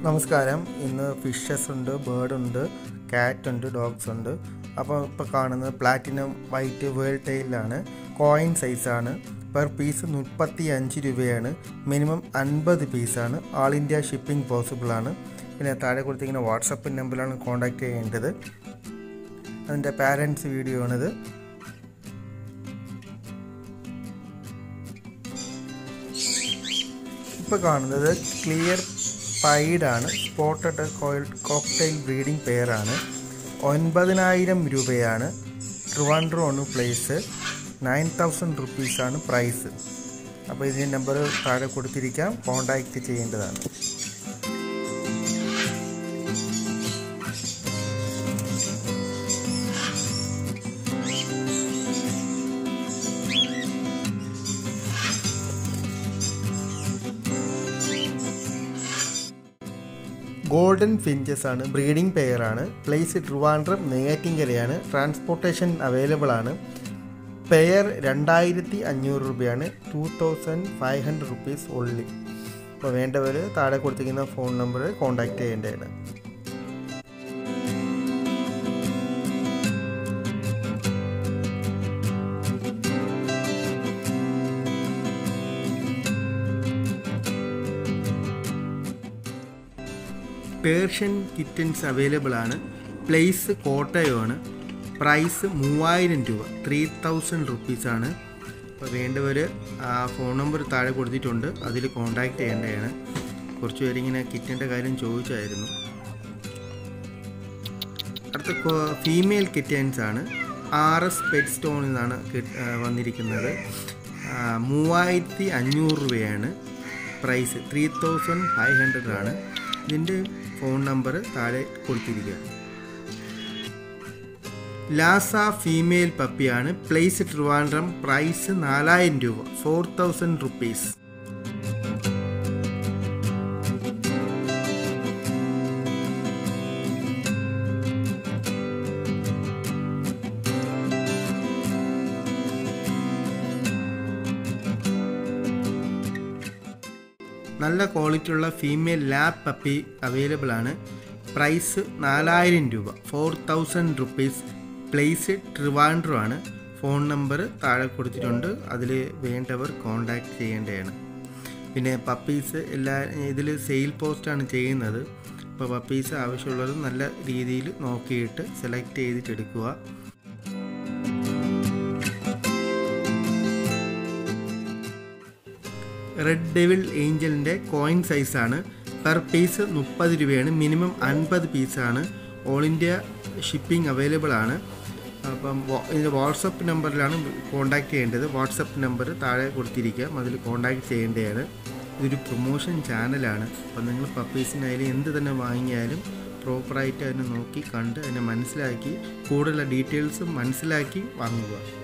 നമസ്കാരം ഇന്ന് ഫിഷസ് ഉണ്ട് ബേർഡ് ഉണ്ട് കാറ്റ് ഉണ്ട് ഡോഗ്സ് ഉണ്ട് അപ്പോൾ ഇപ്പോൾ കാണുന്നത് പ്ലാറ്റിനം വൈറ്റ് വേൾഡ് ടൈലാണ് കോയിൻ സൈസാണ് പെർ പീസ് മുപ്പത്തി അഞ്ച് രൂപയാണ് മിനിമം അൻപത് പീസാണ് ആൾ ഇന്ത്യ ഷിപ്പിംഗ് പോസിബിൾ ആണ് പിന്നെ താഴെ കൊടുത്തിരിക്കുന്ന വാട്സപ്പ് നമ്പറിലാണ് കോൺടാക്ട് ചെയ്യേണ്ടത് അതിൻ്റെ പാരൻസ് വീഡിയോ ആണിത് ഇപ്പോൾ കാണുന്നത് ക്ലിയർ പൈഡാണ് സ്പോട്ടഡ് കോയിൽ കോക്ടെയിൽ ബ്രീഡിംഗ് പെയറാണ് ഒൻപതിനായിരം രൂപയാണ് ട്രിവാൻഡ്രോണ് പ്ലേസ് നയൻ തൗസൻഡ് റുപ്പീസാണ് പ്രൈസ് അപ്പോൾ ഇതിൻ്റെ നമ്പർ താഴെ കൊടുത്തിരിക്കാം കോൺടാക്റ്റ് ചെയ്യേണ്ടതാണ് ഗോൾഡൻ ഫിഞ്ചസ് ആണ് ബ്രീഡിംഗ് പെയർ ആണ് പ്ലേസ് ട്രിവാൻഡ്രം നെയ്യാറ്റിങ്കരയാണ് ട്രാൻസ്പോർട്ടേഷൻ അവൈലബിൾ ആണ് പെയർ രണ്ടായിരത്തി അഞ്ഞൂറ് രൂപയാണ് two thousand five hundred rupees only അപ്പോൾ വേണ്ടവർ താഴെ കൊടുത്തിരിക്കുന്ന ഫോൺ നമ്പർ കോൺടാക്റ്റ് ചെയ്യേണ്ടതാണ് പേർഷ്യൻ കിറ്റൻസ് അവൈലബിൾ ആണ് പ്ലേസ് കോട്ടയമാണ് പ്രൈസ് മൂവായിരം രൂപ ത്രീ തൗസൻഡ് റുപ്പീസാണ് അപ്പോൾ വേണ്ടവർ ആ ഫോൺ നമ്പർ താഴെ കൊടുത്തിട്ടുണ്ട് അതിൽ കോൺടാക്റ്റ് ചെയ്യേണ്ടതാണ് കുറച്ച് പേരിങ്ങനെ കിറ്റൻ്റെ കാര്യം ചോദിച്ചായിരുന്നു അടുത്ത ഫീമെയിൽ കിറ്റൻസ് ആണ് ആർ എസ് പെറ്റ് സ്റ്റോണിൽ നിന്നാണ് വന്നിരിക്കുന്നത് മൂവായിരത്തി അഞ്ഞൂറ് രൂപയാണ് price three thousand five hundred ആണ് ഇതിൻ്റെ ഫോൺ നമ്പർ താഴെ കൊടുത്തിരിക്കുക ലാസ ഫീമെയിൽ പപ്പിയാണ് പ്ലേസ് ട്രിവാൻഡ്രം പ്രൈസ് നാലായിരം രൂപ ഫോർ തൗസൻഡ് റുപ്പീസ് നല്ല ക്വാളിറ്റിയുള്ള ഫീമെയിൽ ലാബ് പപ്പി അവൈലബിൾ ആണ് പ്രൈസ് നാലായിരം രൂപ four thousand rupees place Trivandrum ആണ് ഫോൺ നമ്പർ താഴെ കൊടുത്തിട്ടുണ്ട് അതിൽ വേണ്ടവർ കോണ്ടാക്ട് ചെയ്യേണ്ടതാണ് പിന്നെ പപ്പീസ് എല്ലാ ഇതിൽ സെയിൽ പോസ്റ്റാണ് ചെയ്യുന്നത് അപ്പോൾ പപ്പീസ് ആവശ്യമുള്ളത് നല്ല രീതിയിൽ നോക്കിയിട്ട് സെലക്ട് ചെയ്തിട്ട് എടുക്കുക റെഡ് ഡെവിൾ ഏഞ്ചലിൻ്റെ കോയിൻ സൈസാണ് പെർ പീസ് മുപ്പത് രൂപയാണ് മിനിമം അൻപത് പീസാണ് ഓൾ ഇന്ത്യ ഷിപ്പിംഗ് അവൈലബിൾ ആണ് അപ്പം ഇതിൻ്റെ വാട്സപ്പ് നമ്പറിലാണ് കോൺടാക്ട് ചെയ്യേണ്ടത് വാട്സപ്പ് നമ്പർ താഴെ കൊടുത്തിരിക്കാം അതിൽ കോൺടാക്ട് ചെയ്യേണ്ടതാണ് ഇതൊരു പ്രൊമോഷൻ ചാനലാണ് അപ്പം നിങ്ങൾ പപ്പീസിനായാലും എന്ത് തന്നെ വാങ്ങിയാലും പ്രോപ്പറായിട്ട് അതിനെ നോക്കി കണ്ട് അതിനെ മനസ്സിലാക്കി കൂടുതൽ ഡീറ്റെയിൽസ് മനസ്സിലാക്കി വാങ്ങുക